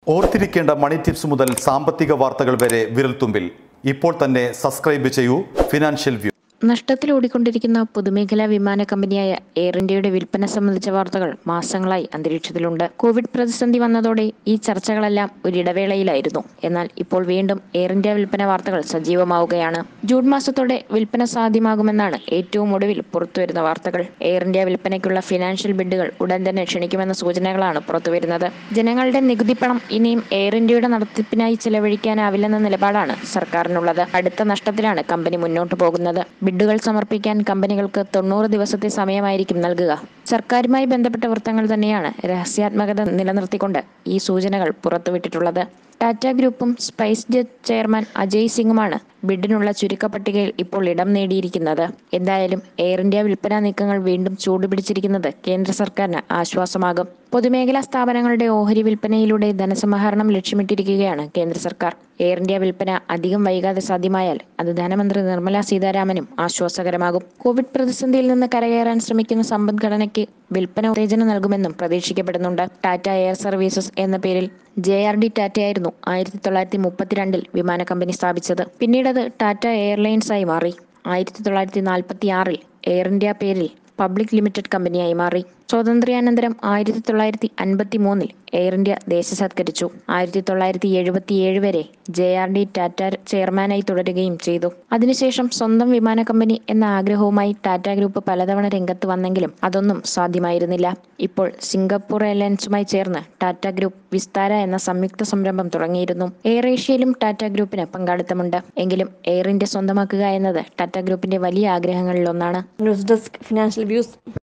ഓർത്തിരിക്കേണ്ട മണി ടിപ്സ് മുതൽ സാമ്പത്തിക വാർത്തകൾ വരെ വിരൽത്തുമ്പിൽ ഇപ്പോൾ തന്നെ സബ്സ്ക്രൈബ് ചെയ്യൂ ഫിനാൻഷ്യൽ വ്യൂ നഷ്ടത്തിൽ ഓടിക്കൊണ്ടിരിക്കുന്ന പൊതുമേഖലാ വിമാന കമ്പനിയായ എയർ ഇന്ത്യയുടെ വിൽപ്പന സംബന്ധിച്ച വാർത്തകൾ മാസങ്ങളായി അന്തരീക്ഷത്തിലുണ്ട് കോവിഡ് പ്രതിസന്ധി വന്നതോടെ ഈ ചർച്ചകളെല്ലാം ഒരിടവേളയിലായിരുന്നു എന്നാൽ ഇപ്പോൾ വീണ്ടും എയർ ഇന്ത്യ വിൽപ്പന വാർത്തകൾ സജീവമാവുകയാണ് ജൂൺ മാസത്തോടെ വിൽപ്പന സാധ്യമാകുമെന്നാണ് ഏറ്റവും ഒടുവിൽ പുറത്തുവരുന്ന വാർത്തകൾ എയർ ഇന്ത്യ വിൽപ്പനയ്ക്കുള്ള ഫിനാൻഷ്യൽ ബിഡുകൾ ഉടൻ തന്നെ ക്ഷണിക്കുമെന്ന സൂചനകളാണ് പുറത്തുവരുന്നത് ജനങ്ങളുടെ നികുതി പണം ഇനിയും എയർ ഇന്ത്യയുടെ നടത്തിപ്പിനായി ചെലവഴിക്കാനാവില്ലെന്ന നിലപാടാണ് സർക്കാരിനുള്ളത് അടുത്ത നഷ്ടത്തിലാണ് കമ്പനി മുന്നോട്ടു പോകുന്നത് ബിഡുകൾ സമർപ്പിക്കാൻ കമ്പനികൾക്ക് തൊണ്ണൂറ് ദിവസത്തെ സമയമായിരിക്കും നൽകുക സർക്കാരുമായി ബന്ധപ്പെട്ട വൃത്തങ്ങൾ തന്നെയാണ് രഹസ്യാത്മകത നിലനിർത്തിക്കൊണ്ട് ഈ സൂചനകൾ പുറത്തുവിട്ടിട്ടുള്ളത് ടാറ്റ ഗ്രൂപ്പും സ്പൈസ് ജെറ്റ് ചെയർമാൻ അജയ് സിംഗുമാണ് ബിഡിനുള്ള ചുരുക്കപ്പട്ടികയിൽ ഇപ്പോൾ ഇടം നേടിയിരിക്കുന്നത് എന്തായാലും എയർ ഇന്ത്യ വിൽപ്പന നീക്കങ്ങൾ വീണ്ടും ചൂടുപിടിച്ചിരിക്കുന്നത് കേന്ദ്ര സർക്കാരിന് ആശ്വാസമാകും പൊതുമേഖലാ സ്ഥാപനങ്ങളുടെ ഓഹരി വിൽപ്പനയിലൂടെ ധനസമാഹരണം ലക്ഷ്യമിട്ടിരിക്കുകയാണ് കേന്ദ്ര സർക്കാർ എയർ ഇന്ത്യ വിൽപ്പന അധികം വൈകാതെ സാധ്യമായാൽ അത് ധനമന്ത്രി നിർമ്മല സീതാരാമനും ആശ്വാസകരമാകും കോവിഡ് പ്രതിസന്ധിയിൽ നിന്ന് കരകയറാൻ ശ്രമിക്കുന്ന സമ്പദ്ഘടനയ്ക്ക് വിൽപ്പന ഉത്തേജനം നൽകുമെന്നും പ്രതീക്ഷിക്കപ്പെടുന്നുണ്ട് ടാറ്റ എയർ സർവീസസ് എന്ന പേരിൽ ജെ ആർ ഡി ടാറ്റയായിരുന്നു ആയിരത്തി തൊള്ളായിരത്തി മുപ്പത്തിരണ്ടിൽ വിമാന കമ്പനി സ്ഥാപിച്ചത് പിന്നീട് അത് ടാറ്റ എയർലൈൻസ് ആയി മാറി ആയിരത്തി തൊള്ളായിരത്തി നാൽപ്പത്തി ആറിൽ എയർ ഇന്ത്യ പേരിൽ പബ്ലിക് ലിമിറ്റഡ് കമ്പനിയായി മാറി സ്വാതന്ത്ര്യാനന്തരം ആയിരത്തി തൊള്ളായിരത്തി അൻപത്തി മൂന്നിൽ എയർ ഇന്ത്യ ദേശസത്കരിച്ചു ആയിരത്തി തൊള്ളായിരത്തി എഴുപത്തി ഏഴ് വരെ ജെ ആർ ഡി ടാറ്റ ചെയർമാനായി തുടരുകയും ചെയ്തു അതിനുശേഷം സ്വന്തം വിമാന കമ്പനി എന്ന ആഗ്രഹവുമായി ടാറ്റ ഗ്രൂപ്പ് പലതവണ രംഗത്ത് വന്നെങ്കിലും അതൊന്നും സാധ്യമായിരുന്നില്ല ഇപ്പോൾ സിംഗപ്പൂർ എയർലൈൻസുമായി ചേർന്ന് ടാറ്റ ഗ്രൂപ്പ് വിസ്താര എന്ന സംയുക്ത സംരംഭം തുടങ്ങിയിരുന്നു എയർ ഏഷ്യയിലും ടാറ്റ ഗ്രൂപ്പിന് പങ്കാളിത്തമുണ്ട് എങ്കിലും എയർ ഇന്ത്യ സ്വന്തമാക്കുക എന്നത് ടാറ്റ ഗ്രൂപ്പിന്റെ വലിയ ആഗ്രഹങ്ങളിലൊന്നാണ് ന്യൂസ് ഡെസ്ക് ഫിനാൻഷ്യൽ വ്യൂസ്